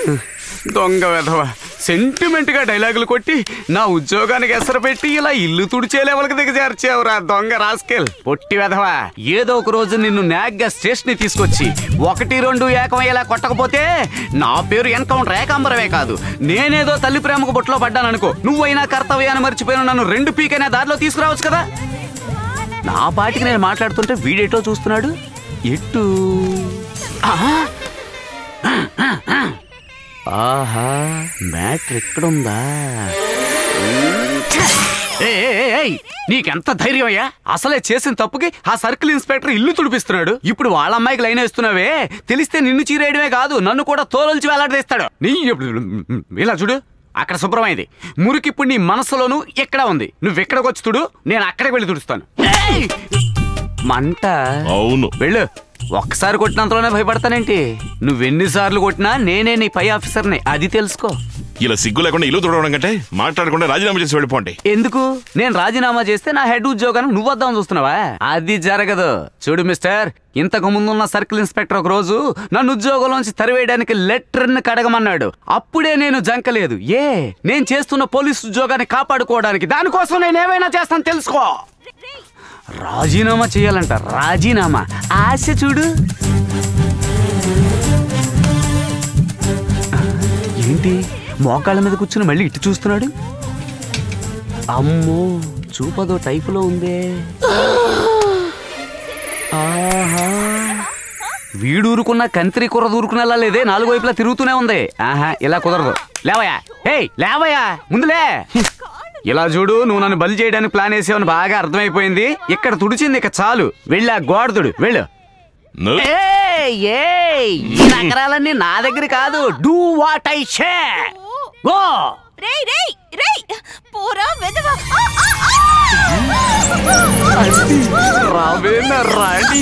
దొంగ వెధవ సెంటిమెంట్ గా డైలాగులు కొట్టి నా ఉద్యోగానికి ఎసరు పెట్టి ఇలా ఇల్లు తుడిచే లెవెల్కి దిగజార్చావురా దొంగ రాస్కెల్ పొట్టి వెధవ ఏదో ఒక రోజు నిన్ను నాగ్గా స్టేషన్ ని తీసుకొచ్చి ఒకటి రెండు ఏకమయ్యేలా కొట్టకపోతే నా పేరు ఎన్కౌంటర్ ఏకాంబరమే కాదు నేనేదో తల్లి ప్రేమకు బొట్లో పడ్డాను అనుకో నువ్వైనా కర్తవ్యాన్ని మర్చిపోయిన నన్ను రెండు పీకైనా దారిలో తీసుకురావచ్చు కదా నా పాటికి నేను మాట్లాడుతుంటే వీడేటో చూస్తున్నాడు ఎట్టు ఆహా ఆహా మ్యాటర్ ఎక్కడుందా ఏయ్, ఏయ్, ఏయ్, ఏయ్, నీకెంత ధైర్యం అయ్యా అసలే చేసిన తప్పుకి ఆ సర్కిల్ ఇన్స్పెక్టర్ ఇల్లు తుడిపిస్తున్నాడు ఇప్పుడు వాళ్ళ అమ్మాయికి లైన్ వేస్తున్నావే తెలిస్తే నిన్ను చీరేయడమే కాదు నన్ను కూడా తోలొలిచి వేలాడదీస్తాడు నీ ఇలా చూడు అక్కడ శుభ్రమైంది మురికి ఇప్పుడు నీ మనసులోను ఎక్కడ ఉంది నువ్వు ఎక్కడికి వచ్చి చూడు నేను అక్కడికి వెళ్ళి తుడుస్తాను ఏయ్! మంట అవును వెళ్ళు ఒక్కసారి కొట్టినంతలోనే భయపడతానేంటి నువ్వెన్నిసార్లు కొట్టినా నేనే నీ పై ఆఫీసర్ని అది తెలుసుకో ఇలా సిగ్గు లేకుండా ఇల్లు తుడవడం కంటే మాట్లాడకుండా రాజీనామా చేసి వెళ్ళిపోండి ఎందుకు నేను రాజీనామా చేస్తే నా హెడ్ ఉద్యోగానికి నువ్వు వద్దామని చూస్తున్నావా అది జరగదు చూడు మిస్టర్ ఇంతకు ముందున్న సర్కిల్ ఇన్స్పెక్టర్ ఒక రోజు నన్ను ఉద్యోగంలోంచి తరివేయడానికి లెటర్ని కడగమన్నాడు అప్పుడే నేను జంకలేదు ఏ నేను చేస్తున్న పోలీస్ ఉద్యోగాన్ని కాపాడుకోవడానికి దానికోసం నేను ఏమైనా చేస్తాను తెలుసుకో రాజీనామా చేయాలంట రాజీనామా ఆశ చూడు ఏంటి మోకాళ్ళ మీద కూర్చుని మళ్ళీ ఇటు చూస్తున్నాడు అమ్మో చూపదో టైపులో ఉందే ఆహా వీడూరుకున్న కంత్రి కుర్ర దూరుకునేలా లేదే నాలుగు వైపులా తిరుగుతూనే ఉంది ఆహా ఇలా కుదరదు లేవయా ఏయ్ లేవయా ముందులే ఇలా చూడు నువ్వు నన్ను బలి చేయడానికి ప్లాన్ వేసావని బాగా అర్థమైపోయింది ఇక్కడ తుడిచింది ఇక చాలు వెళ్ళా గోడదుడు వెళ్ళు నువ్వు ఏయ్, ఏయ్, ఈ నగరాలన్నీ నా దగ్గర కాదు do what I say go రేయ్ రేయ్ రేయ్ పోరా వెదవ రావే నా రాణి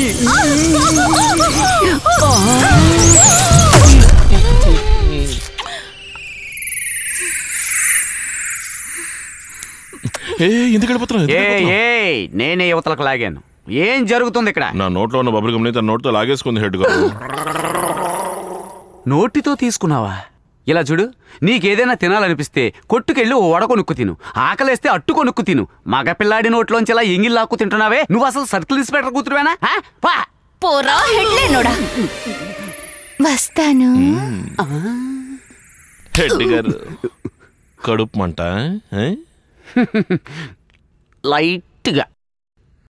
ఏ ఎందుకు వెళ్ళిపోతున్నావు ఎందుకు ఏ వెళ్ళిపోతున్నావు? ఏ నేనే యువతలకు లాగాను ఏం జరుగుతుంది ఇక్కడ నా నోట్లో ఉన్న బబుల్ గమ్ని తన నోట్తో లాగేసుకుంది హెడ్ గారు నోటితో తీసుకున్నావా ఇలా చూడు నీకేదైనా తినాలనిపిస్తే కొట్టుకెళ్ళి ఓ వడ కొనుక్కు తిను ఆకలేస్తే అట్టు కొనుక్కు తిను మగపిల్లాడి నోట్లోంచి ఇలా ఎంగిల్ లాక్కు తింటున్నావే నువ్వు అసలు సర్కిల్ ఇన్స్పెక్టర్ కూతురువేనా ఆ? పా పోరా హెడ్లేనోడా వస్తాను హెడ్ గారు కడుపు మంట ఏ? లైట్గా